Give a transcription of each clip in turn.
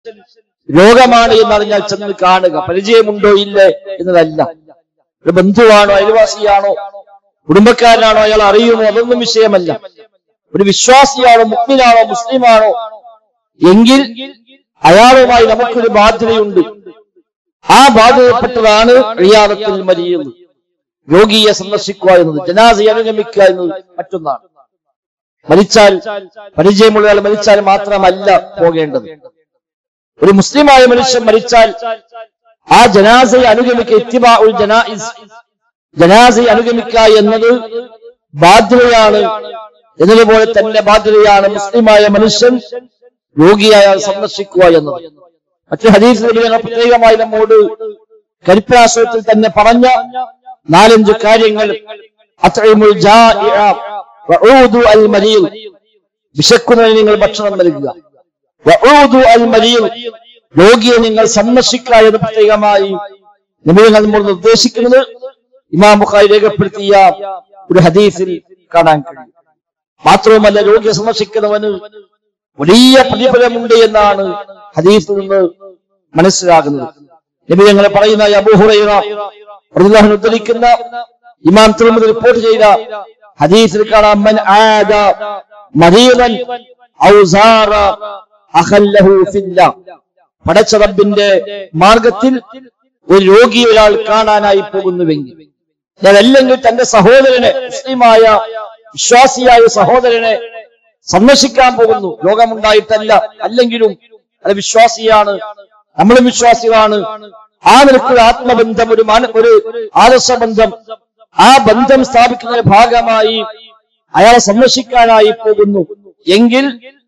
രോഗമാണ് എന്നറിഞ്ഞാൽ ചെന്ന് കാണുക പരിചയമുണ്ടോ ഇല്ലേ എന്നതല്ല ഒരു ബന്ധുവാണോ അയൽവാസിയാണോ കുടുംബക്കാരനാണോ അയാൾ അറിയുമോ അതൊന്നും വിഷയമല്ല ഒരു വിശ്വാസിയാണോ മുസ്ലിമാണോ മുസ്ലിമാണോ എങ്കിൽ അയാളുമായി നമുക്കൊരു ബാധ്യതയുണ്ട് ആ ബാധ്യതപ്പെട്ടതാണ് റിയാദത്തിൽ മരിയുന്നത് രോഗിയെ സന്ദർശിക്കുക എന്നത് ജനാസയെ അനുഗമിക്കുക എന്നത് മറ്റൊന്നാണ് മരിച്ചാൽ പരിചയമുള്ള ആൾ മരിച്ചാൽ മാത്രമല്ല പോകേണ്ടത് ഒരു മുസ്ലിമായ മനുഷ്യൻ മരിച്ചാൽ ആ ജനാസയെ അനുഗമിക്കുക ഇത്തിബാ ഉൽ ജനായിസ് ജനാസയെ അനുഗമിക്കുക എന്നത് ബാധ്യതയാണ് എന്നതുപോലെ തന്നെ ബാധ്യതയാണ് മുസ്ലിമായ മനുഷ്യൻ രോഗിയായ ആൾ സന്ദർശിക്കുക എന്നത് മറ്റു ഹദീസ് നബികൾ പ്രത്യേകമായി നമ്മോട് കരിപ്രാശ്രയത്തിൽ തന്നെ പറഞ്ഞ നാലഞ്ച് കാര്യങ്ങൾ അത്രയുമുൽ ജാഇഅ വഊദു അൽ മരീദ് വിശക്കുന്നതിന് നിങ്ങൾ ഭക്ഷണം നൽകുക വഊദു അൽ മരീദ് രോഗിയെ നിങ്ങൾ സന്ദർശിക്കുക എന്ന് പ്രത്യേകമായി നബികൾ നമ്മോട് നിർദ്ദേശിക്കുന്നത് ഇമാം ബുഖാരി രേഖപ്പെടുത്തിയ ഒരു ഹദീസിൽ കാണാൻ കഴിയും മാത്രവുമല്ല രോഗിയെ സന്ദർശിക്കുന്നവന് വലിയ പ്രതിഫലമുണ്ട് എന്നാണ് ഹദീസിൽ നിന്ന് മനസ്സിലാകുന്നത് നബി ഞങ്ങളെ പറയുന്ന ഈ അബൂ ഹുറൈറ റളിയല്ലാഹു ഉദ്ധരിക്കുന്ന ഇമാം തിരുമതി റിപ്പോർട്ട് ചെയ്ത ഹദീസിൽ കാണാം മൻ ആദ മരീദൻ ഔ സാറ അഖല്ലഹു ഫില്ലാ പടച്ച റബ്ബിന്റെ മാർഗത്തിൽ ഒരു രോഗി ഒരാൾ കാണാനായി പോകുന്നുവെങ്കിൽ അതല്ലെങ്കിൽ തന്റെ സഹോദരനെ മുസ്ലിമായ വിശ്വാസിയായ സഹോദരനെ സന്ദർശിക്കാൻ പോകുന്നു രോഗമുണ്ടായിട്ടല്ല അല്ലെങ്കിലും അത് വിശ്വാസിയാണ് നമ്മളും വിശ്വാസികളാണ് ആ നിലക്കുള്ള ആത്മബന്ധം ഒരു മാന- ഒരു ആദർശബന്ധം ആ ബന്ധം സ്ഥാപിക്കുന്നതിന്റെ ഭാഗമായി അയാളെ സന്ദർശിക്കാനായി പോകുന്നു എങ്കിൽ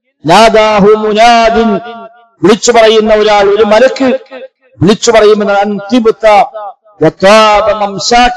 നാദാഹു മുനാദിൻ വിളിച്ചു പറയുന്ന ഒരാൾ ഒരു മലക്ക് വിളിച്ചു പറയുമെന്ന് അന്തിബുത്ത വത്താബ മംസാക്ക.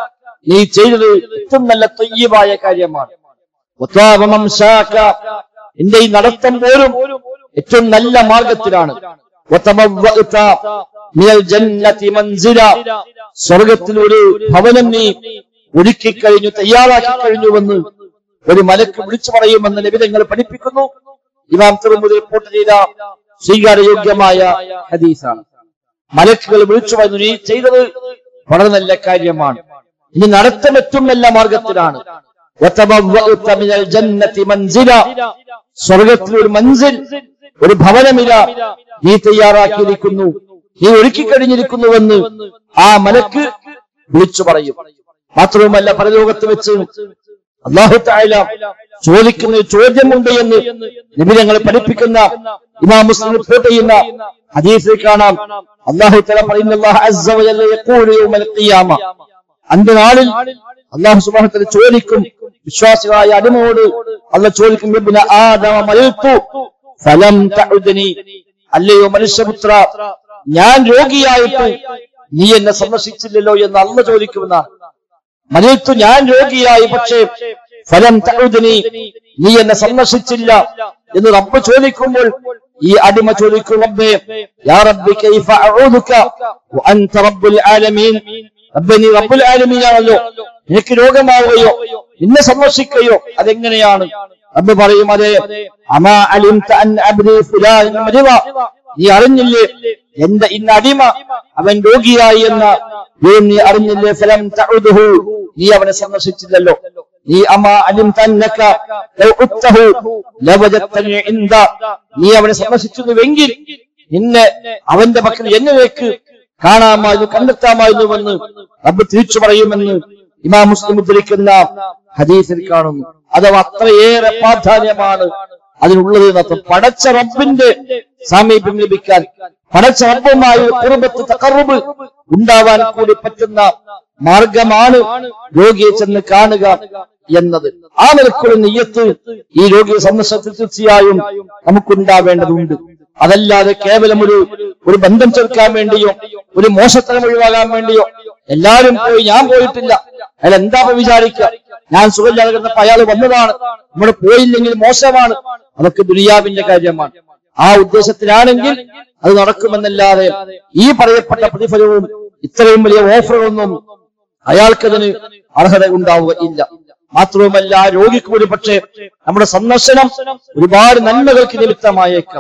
നീ ചെയ്തത് ഏറ്റവും നല്ല തൊയ്യവായ കാര്യമാണ് വത്താബ മംസാക്ക. നിന്റെ ഈ നടത്തം പോലും ഏറ്റവും നല്ല മാർഗത്തിലാണ് വതബവ്വഅത മിനൽ ജന്നതി മൻസില. സ്വർഗത്തിൽ ഒരു ഭവനം നീ ഒരുക്കി കഴിഞ്ഞു തയ്യാറാക്കി കഴിഞ്ഞുവെന്ന് ഒരു മലക്ക് വിളിച്ചു പറയുമെന്ന് നിബിധങ്ങൾ പഠിപ്പിക്കുന്നു ഇമാം തിരുമുതി റിപ്പോർട്ട് ചെയ്ത സ്വീകാര്യയോഗ്യമായ ഹദീസാണ് മലക്കുകൾ വിളിച്ചു പറഞ്ഞു നീ ചെയ്തത് വളരെ നല്ല കാര്യമാണ് ഇനി നടത്തം ഏറ്റവും നല്ല മാർഗത്തിലാണ് വതബവ്വഅത മിനൽ ജന്നതി മൻസില. സ്വർഗത്തിൽ ഒരു മൻസിൽ ഒരു ഭവനമില നീ തയ്യാറാക്കിയിരിക്കുന്നു നീ ഒരുക്കി കഴിഞ്ഞിരിക്കുന്നുവെന്ന് ആ മലക്ക് വിളിച്ചു പറയും മാത്രവുമല്ല പരലോകത്ത് വെച്ച് അള്ളാഹു തായാല ചോദിക്കുന്ന ഒരു ചോദ്യമുണ്ട് എന്ന് നിബിധങ്ങൾ പഠിപ്പിക്കുന്ന ഇമാം മുസ്ലിം റിപ്പോർട്ട് ചെയ്യുന്ന ഹദീസിൽ കാണാം അള്ളാഹു തല പറയുന്ന അല്ലാഹു അസ്സ വജല്ല യഖൂലു യൗമൽ ഖിയാമ അന്ത്യനാളിൽ അള്ളാഹു സുബ്ഹാനഹു ചോദിക്കും വിശ്വാസികളായ അടിമയോട് അല്ല ചോദിക്കും ഇബ്ന ആദമ മൽത്തു ഫലം തഉദനി അല്ലയോ മനുഷ്യപുത്ര ഞാൻ രോഗിയായിട്ട് നീ എന്നെ സന്ദർശിച്ചില്ലല്ലോ എന്ന് അല്ല ചോദിക്കുമെന്നാണ് മനിത്തു ഞാൻ രോഗിയായി പക്ഷേ ഫലം തഴുതിനി നീ എന്നെ സന്ദർശിച്ചില്ല എന്ന് റബ്ബ് ചോദിക്കുമ്പോൾ ഈ അടിമ ചോദിക്കും റബ്ബേ യാ റബ്ബി കൈഫ അഊദുക വഅൻത റബ്ബുൽ ആലമീൻ റബ്ബേ നീ റബ്ബുൽ ആലമീനാണല്ലോ നിനക്ക് രോഗമാവുകയോ നിന്നെ സന്ദർശിക്കുകയോ അതെങ്ങനെയാണ് റബ്ബ് പറയും അതെ അമാ അലിംത അൻ അബ്ദി ഫുലാൻ മരിവ നീ അറിഞ്ഞില്ലേ എന്റെ ഇന്ന അടിമ അവൻ രോഗിയായി എന്ന നീയും നീ അറിഞ്ഞില്ലേ ഫലം തഉദുഹു നീ അവനെ സന്ദർശിച്ചില്ലല്ലോ നീ അമാ അലിം തന്നക ലൗ ഉത്തഹു ലവജത്തനി ഇന്ദ നീ അവനെ സന്ദർശിച്ചിരുന്നുവെങ്കിൽ നിന്നെ അവന്റെ പക്കൽ എന്നേക്ക് കാണാമായിരുന്നു കണ്ടെത്താമായിരുന്നുവെന്ന് റബ്ബ് തിരിച്ചു പറയുമെന്ന് ഇമാം മുസ്ലിം ഉദ്ധരിക്കുന്ന ഹദീസിൽ കാണുന്നു അഥവാ അത്രയേറെ പ്രാധാന്യമാണ് അതിനുള്ളത് എന്നർത്ഥം പടച്ച റബ്ബിന്റെ സാമീപ്യം ലഭിക്കാൻ പടച്ച റബ്ബുമായി കുറുബത്ത് തക്കറുബ് ഉണ്ടാവാൻ കൂടി പറ്റുന്ന മാർഗമാണ് രോഗിയെ ചെന്ന് കാണുക എന്നത് ആ നിലക്കുള്ള നെയ്യത്ത് ഈ രോഗിയെ സന്ദർശനത്തിൽ തീർച്ചയായും നമുക്കുണ്ടാവേണ്ടതുണ്ട് അതല്ലാതെ കേവലം ഒരു ഒരു ബന്ധം ചേർക്കാൻ വേണ്ടിയോ ഒരു മോശത്തരം ഒഴിവാകാൻ വേണ്ടിയോ എല്ലാരും പോയി ഞാൻ പോയിട്ടില്ല അയാൾ എന്താ ഇപ്പൊ വിചാരിക്കുക ഞാൻ സുഖമില്ലാതെ കിടന്നപ്പോ അയാൾ വന്നതാണ് നമ്മൾ പോയില്ലെങ്കിൽ മോശമാണ് അതൊക്കെ ദുരിയാവിന്റെ കാര്യമാണ് ആ ഉദ്ദേശത്തിലാണെങ്കിൽ അത് നടക്കുമെന്നല്ലാതെ ഈ പറയപ്പെട്ട പ്രതിഫലവും ഇത്രയും വലിയ ഓഫറുകളൊന്നും അയാൾക്കതിന് അർഹത ഉണ്ടാവുക ഇല്ല മാത്രവുമല്ല ആ രോഗിക്ക് ഒരു പക്ഷേ നമ്മുടെ സന്ദർശനം ഒരുപാട് നന്മകൾക്ക് നിമിത്തമായേക്കാം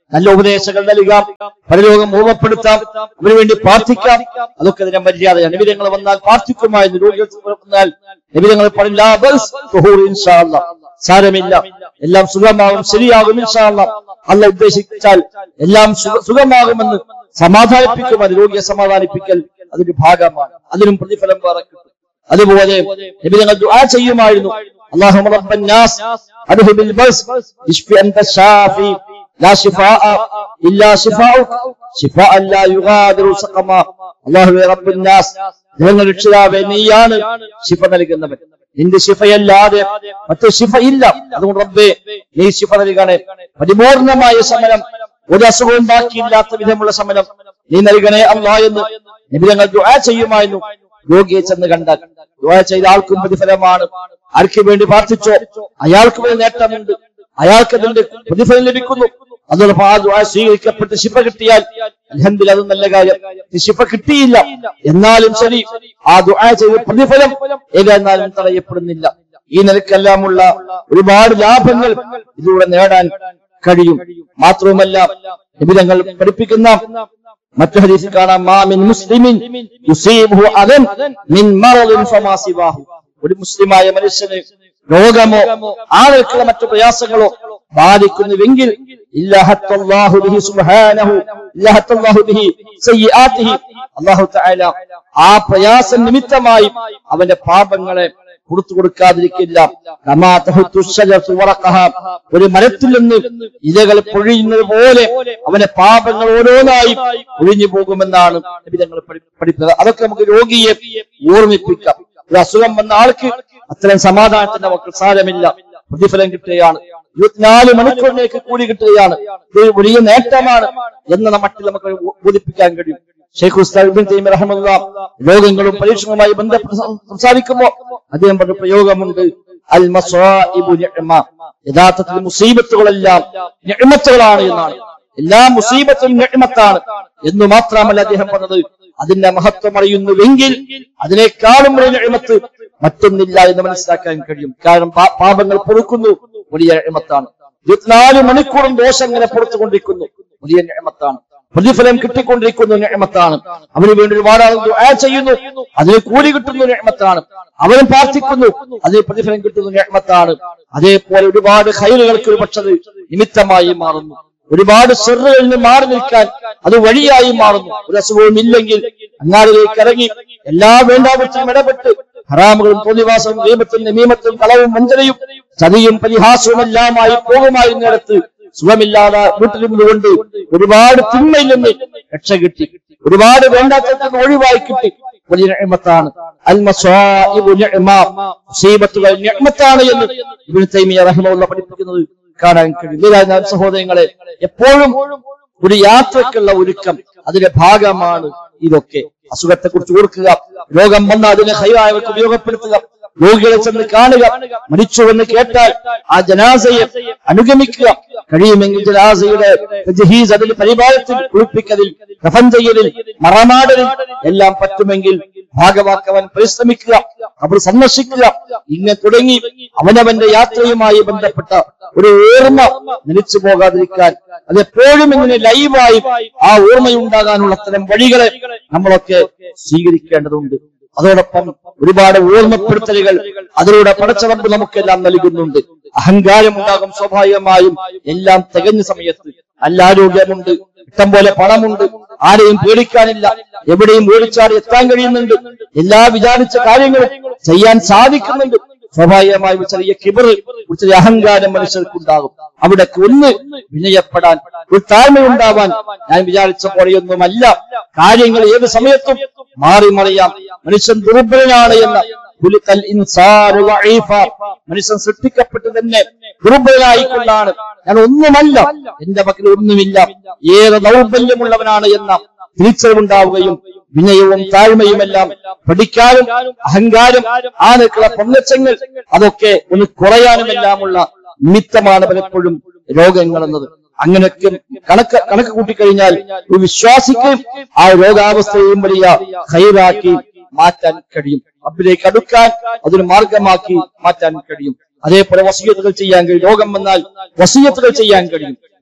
നല്ല ഉപദേശങ്ങൾ നൽകാം പരലോകം ഓർമ്മപ്പെടുത്താം അവന് വേണ്ടി പ്രാർത്ഥിക്കാം അതൊക്കെ അതിന്റെ മര്യാദയാണ് നിബിധങ്ങൾ വന്നാൽ പ്രാർത്ഥിക്കുമായിരുന്നു രോഗികൾ വന്നാൽ നിബിധങ്ങൾ പറയില്ല "ബസ് തുഹൂർ ഇൻഷാ അല്ലാ." സാരമില്ല എല്ലാം സുഖമാകും ശരിയാകും ഇൻഷാ അല്ലാ. അല്ല ഉദ്ദേശിച്ചാൽ എല്ലാം സുഖ- സുഖമാകുമെന്ന് സമാധാനിപ്പിക്കും അത് രോഗിയെ സമാധാനിപ്പിക്കൽ അതിന്റെ ഭാഗമാണ് അതിനും പ്രതിഫലം വേറെ കിട്ടും അതുപോലെ നബി ഞങ്ങൾ ദുആ ചെയ്യുമായിരുന്നു اللهم رب الناس اذهب البأس اشف انت الشافي لا شفاء الا شفاؤك شفاء لا يغادر سقما അള്ളാഹു റബ്ബ് നാസ് ഞങ്ങൾ രക്ഷിതാവേ നീയാണ് ശിഫ നൽകുന്നവൻ നിന്റെ ശിഫയല്ലാതെ മറ്റു ശിഫ ഇല്ല അതുകൊണ്ട് റബ്ബേ നീ ശിഫ നൽകണേ പരിപൂർണമായ സമരം ഒരു അസുഖവും ബാക്കിയില്ലാത്ത വിധമുള്ള സമരം നീ നൽകണേ അള്ളാ എന്ന് നബി ഞങ്ങൾ ദുആ ചെയ്യുമായിരുന്നു രോഗിയെ ചെന്ന് കണ്ടാൽ ദുആ ചെയ്ത ആൾക്കും പ്രതിഫലമാണ് ആർക്ക് വേണ്ടി പ്രാർത്ഥിച്ചോ അയാൾക്ക് വേണ്ടി നേട്ടമുണ്ട് അയാൾക്ക് അതിന്റെ പ്രതിഫലം ലഭിക്കുന്നു അതോടൊപ്പം ആ ദുആ സ്വീകരിക്കപ്പെട്ട് ശിഫ കിട്ടിയാൽ അൽഹംദുലില്ലാ അത് നല്ല കാര്യം ഈ ശിഫ കിട്ടിയില്ല എന്നാലും ശരി ആ ദുആ ചെയ്ത പ്രതിഫലം ഏതായിരുന്നാലും തടയപ്പെടുന്നില്ല ഈ നിലക്കെല്ലാമുള്ള ഒരുപാട് ലാഭങ്ങൾ ഇതിലൂടെ നേടാൻ കഴിയും മാത്രവുമല്ല നിബിധങ്ങൾ പഠിപ്പിക്കുന്ന മറ്റു ഹദീസിൽ കാണാം മാ മിൻ മുസ്ലിമിൻ യുസീബുഹു അദൻ മിൻ മറദിൻ ഫമാ സിവാഹു ഒരു മുസ്ലിമായ മനുഷ്യന് രോഗമോ ആളുകൾക്കുള്ള മറ്റു പ്രയാസങ്ങളോ ബാധിക്കുന്നുവെങ്കിൽ ഇല്ലഹത്തല്ലാഹു ബിഹി സുബ്ഹാനഹു ഇല്ലഹത്തല്ലാഹു ബിഹി സയ്യിആതിഹി അല്ലാഹു തആല ആ പ്രയാസം നിമിത്തമായി അവന്റെ പാപങ്ങളെ പുറത്തു കൊടുക്കാതിരിക്കില്ല കമാ തഹുത്തു ശജറത്തു വറഖഹ. ഒരു മരത്തിൽ നിന്ന് ഇലകൾ പൊഴിയുന്നത് പോലെ അവന്റെ പാപങ്ങൾ ഓരോന്നായി ഒഴിഞ്ഞു പോകുമെന്നാണ് നബിതങ്ങൾ പഠിപ്പിച്ചത് അതൊക്കെ നമുക്ക് രോഗിയെ ഓർമ്മിപ്പിക്കാം ഒരു അസുഖം വന്ന ആൾക്ക് അത്രയും സമാധാനത്തിന്റെ നമുക്ക് സാരമില്ല പ്രതിഫലം കിട്ടുകയാണ് ഇരുപത്തിനാല് മണിക്കൂറിലേക്ക് കൂടി കിട്ടുകയാണ് ഇത് ഒരു വലിയ നേട്ടമാണ് എന്ന മട്ടിൽ നമുക്ക് ബോധിപ്പിക്കാൻ കഴിയും ഷെയ്ഖ് ഉസ്താദ് ഇബ്നു തൈമിയ്യ റഹ്മത്തുള്ളാ രോഗങ്ങളും പരീക്ഷണവുമായി ബന്ധപ്പെട്ട് സം- സംസാരിക്കുമ്പോൾ അദ്ദേഹം പറഞ്ഞ പ്രയോഗമുണ്ട് അൽ മസാഇബു നിഅമ യഥാർത്ഥത്തിൽ മുസീബത്തുകളെല്ലാം നിഅമത്തുകളാണ് എന്നാണ് എല്ലാ മുസീബത്തും നിഅമത്താണ് എന്ന് മാത്രമല്ല അദ്ദേഹം പറഞ്ഞത് അതിന്റെ മഹത്വം അറിയുന്നുവെങ്കിൽ അതിനേക്കാളും വലിയ നിഅമത്ത് മറ്റൊന്നില്ല എന്ന് മനസ്സിലാക്കാൻ കഴിയും കാരണം പാ- പാപങ്ങൾ പൊറുക്കുന്നു വലിയ നിഅമത്താണ് ഇരുപത്തിനാല് മണിക്കൂറും ദോഷം ഇങ്ങനെ പുറത്തുകൊണ്ടിരിക്കുന്നു വലിയ നിഅമത്താണ് പ്രതിഫലം കിട്ടിക്കൊണ്ടിരിക്കുന്ന നിഅമത്താണ് അവന് വേണ്ടി ഒരുപാട് ആളുകൾ ദുആ ചെയ്യുന്നു അതിന് കൂലി കിട്ടുന്ന നിഅമത്താണ് അവനും പ്രാർത്ഥിക്കുന്നു അതിന് പ്രതിഫലം കിട്ടുന്ന നിഅമത്താണ് അതേപോലെ ഒരുപാട് ഹൈറുകൾക്ക് ഒരു പക്ഷത് നിമിത്തമായി മാറുന്നു ഒരുപാട് സെറുകളിൽ നിന്ന് മാറി നിൽക്കാൻ അത് വഴിയായി മാറുന്നു ഒരു അസുഖവും ഇല്ലെങ്കിൽ അങ്ങാടിലേക്ക് ഇറങ്ങി എല്ലാ വേണ്ടാവറ്റും ഇടപെട്ട് ഹറാമുകളും തോന്നിവാസവും ദൈവത്തും നിമീമത്തും കളവും വഞ്ചനയും ചതിയും പരിഹാസവും എല്ലാമായി പോകുമായിരുന്നിടത്ത് സുഖമില്ലാതെ വീട്ടിലിരുന്നുകൊണ്ട് ഒരുപാട് തിന്മയിൽ നിന്ന് രക്ഷ കിട്ടി ഒരുപാട് വേണ്ടാത്തത്തിൽ നിന്ന് ഒഴിവായി കിട്ടി വലിയ നിഅമത്താണ് അൽ മസാഇബു നിഅമ മുസീബത്തുകൾ നിഅമത്താണ് എന്ന് ഇബ്നു തൈമിയ്യ റഹിമഹുള്ള പഠിപ്പിക്കുന്നത് കാണാൻ കഴിയും ഇതായിരുന്നാൽ സഹോദരങ്ങളെ എപ്പോഴും ഒരു യാത്രക്കുള്ള ഒരുക്കം അതിന്റെ ഭാഗമാണ് ഇതൊക്കെ അസുഖത്തെ കുറിച്ച് ഓർക്കുക രോഗം വന്ന അതിനെ ഹൈറായവർക്ക് ഉപയോഗപ്പെടുത്തുക രോഗികളെ ചെന്ന് കാണുക മരിച്ചുവെന്ന് കേട്ടാൽ ആ ജനാസയെ അനുഗമിക്കുക കഴിയുമെങ്കിൽ ജനാസയുടെ ജഹീസ് അതിൽ പരിപാലത്തിൽ കുളിപ്പിക്കലിൽ കഫൻ ചെയ്യലിൽ മറമാടലിൽ എല്ലാം പറ്റുമെങ്കിൽ ഭാഗവാക്കവൻ പരിശ്രമിക്കുക അവർ സന്ദർശിക്കുക ഇങ്ങനെ തുടങ്ങി അവനവന്റെ യാത്രയുമായി ബന്ധപ്പെട്ട ഒരു ഓർമ്മ നിലച്ചു പോകാതിരിക്കാൻ അതെപ്പോഴും ഇങ്ങനെ ലൈവായി ആ ഓർമ്മയുണ്ടാകാനുള്ള അത്തരം വഴികളെ നമ്മളൊക്കെ സ്വീകരിക്കേണ്ടതുണ്ട് അതോടൊപ്പം ഒരുപാട് ഓർമ്മപ്പെടുത്തലുകൾ അതിലൂടെ പടച്ചവർക്ക് നമുക്കെല്ലാം നൽകുന്നുണ്ട് അഹങ്കാരം ഉണ്ടാകും സ്വാഭാവികമായും എല്ലാം തികഞ്ഞ സമയത്ത് നല്ല ആരോഗ്യമുണ്ട് ഇഷ്ടം പോലെ പണമുണ്ട് ആരെയും പേടിക്കാനില്ല എവിടെയും ഓടിച്ചാടി എത്താൻ കഴിയുന്നുണ്ട് എല്ലാ വിചാരിച്ച കാര്യങ്ങളും ചെയ്യാൻ സാധിക്കുന്നുണ്ട് സ്വാഭാവികമായും ചെറിയ കിബറ് ഒരു ചെറിയ അഹങ്കാരം മനുഷ്യർക്കുണ്ടാകും അവിടെ ഒന്ന് വിനയപ്പെടാൻ ഒരു താഴ്മയുണ്ടാവാൻ ഞാൻ വിചാരിച്ച പോലെയൊന്നുമല്ല കാര്യങ്ങൾ ഏത് സമയത്തും മാറി മറിയാം മനുഷ്യൻ ദുർബലനാണ് എന്ന ഖുലിഖൽ ഇൻസാനു വഈഫ. മനുഷ്യൻ സൃഷ്ടിക്കപ്പെട്ട് തന്നെ ദുർബലനായിക്കൊണ്ടാണ് ഞാൻ ഒന്നുമല്ല എന്റെ പക്കൽ ഒന്നുമില്ല ഏറെ ദൗർബല്യമുള്ളവനാണ് എന്ന തിരിച്ചറിവുണ്ടാവുകയും വിനയവും താഴ്മയുമെല്ലാം പഠിക്കാനും അഹങ്കാരം ആ നിൽക്കുള്ള പൊങ്ങച്ചങ്ങൾ അതൊക്കെ ഒന്ന് കുറയാനുമെല്ലാമുള്ള നിമിത്തമാണ് പലപ്പോഴും രോഗങ്ങൾ എന്നത് അങ്ങനെയൊക്കെ കണക്ക് കണക്ക് കൂട്ടിക്കഴിഞ്ഞാൽ ഒരു വിശ്വാസിക്ക് ആ രോഗാവസ്ഥയെയും വലിയ ഹൈറാക്കി മാറ്റാൻ കഴിയും റബ്ബിലേക്ക് അടുക്കാൻ അതൊരു മാർഗമാക്കി മാറ്റാൻ കഴിയും അതേപോലെ വസീയത്തുകൾ ചെയ്യാൻ കഴിയും രോഗം വന്നാൽ വസീയത്തുകൾ ചെയ്യാൻ കഴിയും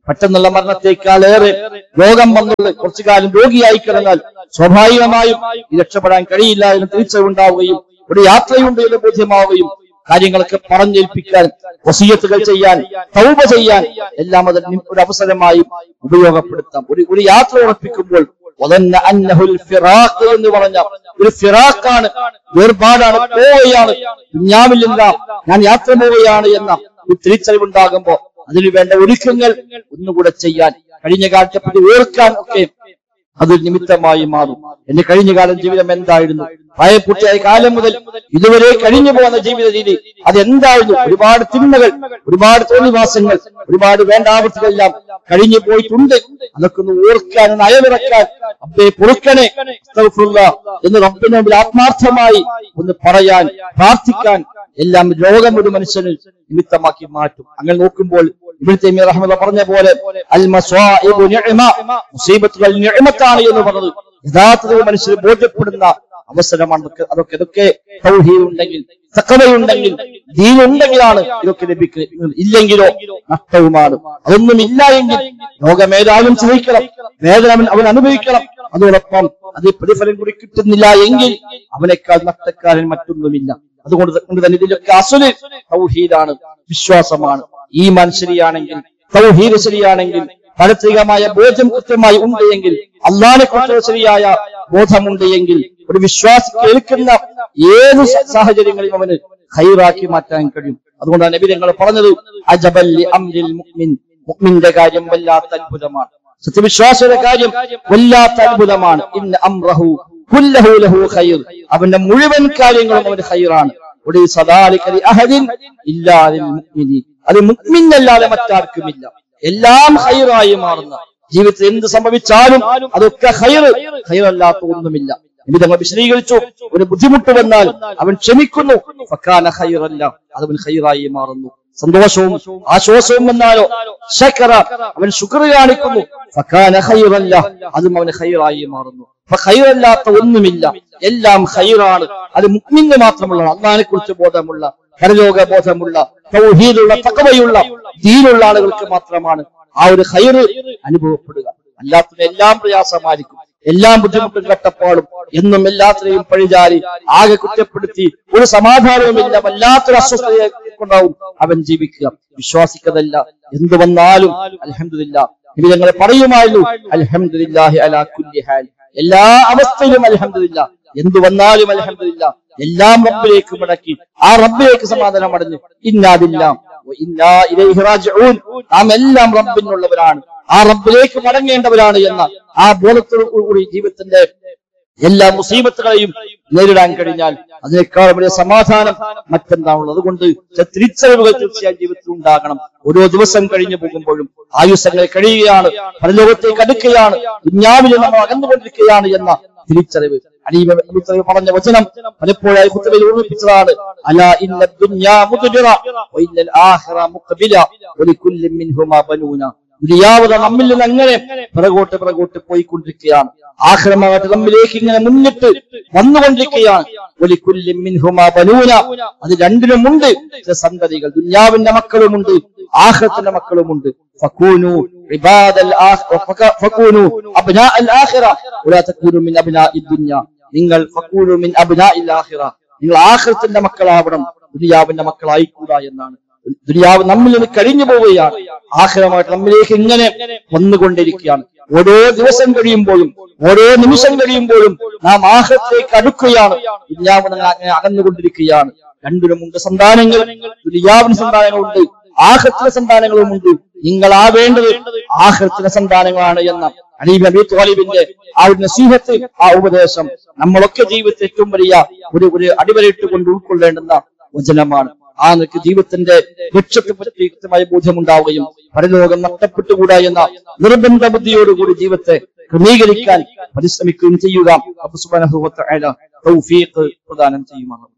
പെട്ടെന്നുള്ള മരണത്തെക്കാളേറെ രോഗം വന്നുള്ളത് കുറച്ചു കാലം രോഗിയായി കിടന്നാൽ സ്വാഭാവികമായും ഈ രക്ഷപ്പെടാൻ കഴിയില്ല എന്ന് തിരിച്ചറിവുണ്ടാവുകയും ഒരു യാത്രയുണ്ട് എന്ന് ബോധ്യമാവുകയും കാര്യങ്ങളൊക്കെ പറഞ്ഞേൽപ്പിക്കാൻ വസീയത്തുകൾ ചെയ്യാൻ തൗബ ചെയ്യാൻ എല്ലാം അതിന് ഒരു അവസരമായി ഉപയോഗപ്പെടുത്താം ഒരു ഒരു യാത്ര ഉറപ്പിക്കുമ്പോൾ വദന്ന അന്നഹുൽ ഫിറാഖ് എന്ന് പറഞ്ഞ ഒരു ഫിറാഖാണ് വേർപാടാണ് പോവുകയാണ് കുഞ്ഞാവില്ല ഞാൻ യാത്ര പോവുകയാണ് എന്ന ഒരു തിരിച്ചറിവുണ്ടാകുമ്പോ അതിനു വേണ്ട ഒരുക്കങ്ങൾ ഒന്നുകൂടെ ചെയ്യാൻ കഴിഞ്ഞ കാലത്തെ പറ്റി ഓർക്കാൻ ഒക്കെ അത് നിമിത്തമായി മാറും എന്റെ കഴിഞ്ഞ കാലം ജീവിതം എന്തായിരുന്നു പ്രായപൂർത്തിയായ കാലം മുതൽ ഇതുവരെ കഴിഞ്ഞു പോകുന്ന ജീവിത രീതി അതെന്തായിരുന്നു ഒരുപാട് തിന്മകൾ ഒരുപാട് തോന്നിവാസങ്ങൾ ഒരുപാട് വേണ്ടാവൃത്തികളെല്ലാം കഴിഞ്ഞു പോയിട്ടുണ്ട് അതൊക്കെ ഒന്ന് ഓർക്കാൻ ഒന്ന് അയവിറക്കാൻ അബ്ബെ പൊറുക്കണേ അസ്തഗ്ഫിറുല്ലാ എന്ന് റബ്ബിന് മുമ്പിൽ ആത്മാർത്ഥമായി ഒന്ന് പറയാൻ പ്രാർത്ഥിക്കാൻ എല്ലാം രോഗം ഒരു മനുഷ്യന് നിമിത്തമാക്കി മാറ്റും അങ്ങനെ നോക്കുമ്പോൾ ഇവിടുത്തെ റഹ്മത പറഞ്ഞ പോലെ അൽ മസ്വാഇബു നിഅമ മുസീബത്തുകൾ നിഅമത്താണ് എന്ന് പറഞ്ഞത് യഥാർത്ഥത്തിൽ മനുഷ്യർ ബോധ്യപ്പെടുന്ന അവസരമാണ് അതൊക്കെ അതൊക്കെ ഇതൊക്കെ തൗഹീദ് ഉണ്ടെങ്കിൽ തക്കവയുണ്ടെങ്കിൽ ദീനുണ്ടെങ്കിലാണ് ഇതൊക്കെ ലഭിക്കുന്നത് ഇല്ലെങ്കിലോ നഷ്ടവുമാണ് അതൊന്നും ഇല്ല എങ്കിൽ രോഗമേതായാലും സഹിക്കണം വേദന അവൻ അവൻ അനുഭവിക്കണം അതോടൊപ്പം അത് പ്രതിഫലം കൂടി കിട്ടുന്നില്ല എങ്കിൽ അവനേക്കാൾ നഷ്ടക്കാരൻ മറ്റൊന്നുമില്ല അതുകൊണ്ട് കൊണ്ട് തന്നെ ഇതിലൊക്കെ അസുല് തൗഹീദാണ് വിശ്വാസമാണ് ഈ ശരിയാണെങ്കിൽ തൗഹീദ് ശരിയാണെങ്കിൽ പാരത്രികമായ ബോധം കൃത്യമായി ഉണ്ട് എങ്കിൽ അള്ളാനെ കുറിച്ചുള്ള ശരിയായ ബോധമുണ്ട് എങ്കിൽ ഒരു വിശ്വാസി കേൾക്കുന്ന ഏത് സ- സാഹചര്യങ്ങളിലും അവന് ഹൈറാക്കി മാറ്റാൻ കഴിയും അതുകൊണ്ടാണ് നബി ഞങ്ങൾ പറഞ്ഞത് അജബല്ലി അംരിൽ മുഅ്മിൻ മുഅ്മിന്റെ കാര്യം വല്ലാത്ത അത്ഭുതമാണ് സത്യവിശ്വാസിയുടെ കാര്യം വല്ലാത്ത അത്ഭുതമാണ് ഇന്ന അംറഹു കുല്ലഹു ലഹു ഖൈർ അവന്റെ മുഴുവൻ കാര്യങ്ങളും അവന് ഖൈറാണ് ഒരു സദാലിക്കലി അഹദിൻ ഇല്ലാതിൽ മുഅ്മിനി അത് മുഅ്മിനല്ലാതെ മറ്റാർക്കുമില്ല എല്ലാം ഖൈറായി മാറുന്ന ജീവിതത്തിൽ എന്ത് സംഭവിച്ചാലും അതൊക്കെ ഖൈർ ഖൈറല്ലാത്ത ഒന്നുമില്ല നബി തങ്ങൾ വിശദീകരിച്ചു ഒരു ബുദ്ധിമുട്ട് വന്നാൽ അവൻ ക്ഷമിക്കുന്നു ഫക്കാന ഖൈറല്ല അത് അവൻ ഖൈറായി മാറുന്നു സന്തോഷവും ആശ്വാസവും വന്നാലോ ശക്കറ അവൻ ശുക്ർ കാണിക്കുന്നു ഫക്കാന ഖൈറല്ല അതും അവന് ഖൈറായി മാറുന്നു അപ്പൊ ഖൈറല്ലാത്ത ഒന്നുമില്ല എല്ലാം ഖൈറാണ് അത് മുക്മിന് മാത്രമുള്ള അള്ളാഹിനെ കുറിച്ച് ബോധമുള്ള പരലോക ബോധമുള്ള തൗഹീദുള്ള തക്കവയുള്ള ദീനുള്ള ആളുകൾക്ക് മാത്രമാണ് ആ ഒരു ഖൈറ് അനുഭവപ്പെടുക അല്ലാത്തതിന് എല്ലാം പ്രയാസമായിരിക്കും എല്ലാം ബുദ്ധിമുട്ടും കട്ടപ്പാടും എന്നും എല്ലാത്തിനെയും പഴിചാരി ആകെ കുറ്റപ്പെടുത്തി ഒരു സമാധാനവുമില്ല വല്ലാത്തൊരു അസ്വസ്ഥതയെ കൊണ്ടാവും അവൻ ജീവിക്കുക വിശ്വാസിക്കതല്ല എന്ത് വന്നാലും അൽഹംദുലില്ലാ ഇത് ഞങ്ങൾ പറയുമായിരുന്നു അൽഹംദുലില്ലാഹി അലാ കുല്ലി ഹാൽ എല്ലാ അവസ്ഥയിലും അൽഹംദുലില്ലാ എന്ത് വന്നാലും അൽഹംദുലില്ലാ എല്ലാം റബ്ബിലേക്ക് മടക്കി ആ റബ്ബിലേക്ക് സമാധാനം അടഞ്ഞ് ഇന്നാദില്ലാം ഇന്നാ ഇലൈഹി റാജിഊൻ നാം എല്ലാം റബ്ബിനുള്ളവരാണ് ആ റബ്ബിലേക്ക് മടങ്ങേണ്ടവരാണ് എന്ന ആ ബോധത്തോടു കൂടി ജീവിതത്തിന്റെ എല്ലാ മുസീബത്തുകളെയും നേരിടാൻ കഴിഞ്ഞാൽ അതിനേക്കാൾ വലിയ സമാധാനം മറ്റെന്താണുള്ളത് അതുകൊണ്ട് ചില തിരിച്ചറിവുകൾ തീർച്ചയായും ജീവിതത്തിൽ ഉണ്ടാകണം ഓരോ ദിവസം കഴിഞ്ഞു പോകുമ്പോഴും ആയുസങ്ങൾ കഴിയുകയാണ് പരലോകത്തേക്ക് അടുക്കുകയാണ് കുഞ്ഞാവിൽ നമ്മൾ അകന്നുകൊണ്ടിരിക്കുകയാണ് എന്ന തിരിച്ചറിവ് അലീബ അബൂത്തലീബ് പറഞ്ഞ വചനം പലപ്പോഴായി കുത്തബയിൽ ഓർമ്മിപ്പിച്ചതാണ് അലാ ഇന്ന ദുനിയാ മുദ്ബിറ വ ഇന്നൽ ആഖിറ മുഖ്ബില വലികുല്ലി മിൻഹുമാ ബനൂന ദുനിയാവത നമ്മിൽ നിന്ന് അങ്ങനെ പിറകോട്ട് പിറകോട്ട് പോയിക്കൊണ്ടിരിക്കുകയാണ് ആഖിറമായിട്ട് നമ്മിലേക്ക് ഇങ്ങനെ മുന്നിട്ട് വന്നുകൊണ്ടിരിക്കുകയാണ് വലികുല്ലി മിൻഹുമാ ബനൂന അത് രണ്ടിനുമുണ്ട് ചില സന്തതികൾ ദുനിയാവിന്റെ മക്കളുമുണ്ട് ആഖിറത്തിന്റെ മക്കളുമുണ്ട് ഫകൂനു ഇബാദൽ ആഖിറ ഫകൂനു അബ്നാഅൽ ആഖിറ വലാ തകൂനു മിൻ അബ്നാഇ ദുനിയ നിങ്ങൾ ഫക്കൂലു മിൻ അബ്നാഇൽ ആഖിറ നിങ്ങൾ ആഖിറത്തിന്റെ മക്കളാവണം ദുനിയാവിന്റെ മക്കളായിക്കൂടാ എന്നാണ് ദുനിയാവ് നമ്മിൽ നിന്ന് കഴിഞ്ഞു പോവുകയാണ് ആഖിറമായിട്ട് നമ്മിലേക്ക് ഇങ്ങനെ വന്നുകൊണ്ടിരിക്കുകയാണ് ഓരോ ദിവസം കഴിയുമ്പോഴും ഓരോ നിമിഷം കഴിയുമ്പോഴും നാം ആഹ്റത്തിലേക്ക് അടുക്കുകയാണ് ദുനിയാവ് നിന്ന് അങ്ങനെ അകന്നുകൊണ്ടിരിക്കുകയാണ് രണ്ടിനുമുണ്ട് സന്താനങ്ങൾ ദുനിയാവിന് സന്താനങ്ങളുണ്ട് ആഹ്റത്തിലെ സന്താനങ്ങളുമുണ്ട് നിങ്ങൾ ആവേണ്ടത് ആഹ്റത്തിലെ സന്താനങ്ങളാണ് എന്ന അലീബ് നബി ത്വാലിബിന്റെ ആ ഒരു നസീഹത്ത് ആ ഉപദേശം നമ്മളൊക്കെ ജീവിതത്തിൽ ഏറ്റവും വലിയ ഒരു ഒരു അടിവരയിട്ട് കൊണ്ട് ഉൾക്കൊള്ളേണ്ടുന്ന വചനമാണ് ആ നിനക്ക് ജീവിതത്തിന്റെ ലക്ഷ്യത്തെ പറ്റി കൃത്യമായ ബോധ്യമുണ്ടാവുകയും പരലോകം നഷ്ടപ്പെട്ടുകൂടാ എന്ന നിർബന്ധ ബുദ്ധിയോടുകൂടി ജീവിതത്തെ ക്രമീകരിക്കാൻ പരിശ്രമിക്കുകയും ചെയ്യുക അബ്ബു സുബ്ഹാനഹു വ തആല തൗഫീഖ് പ്രദാനം ചെയ്യുമാണ്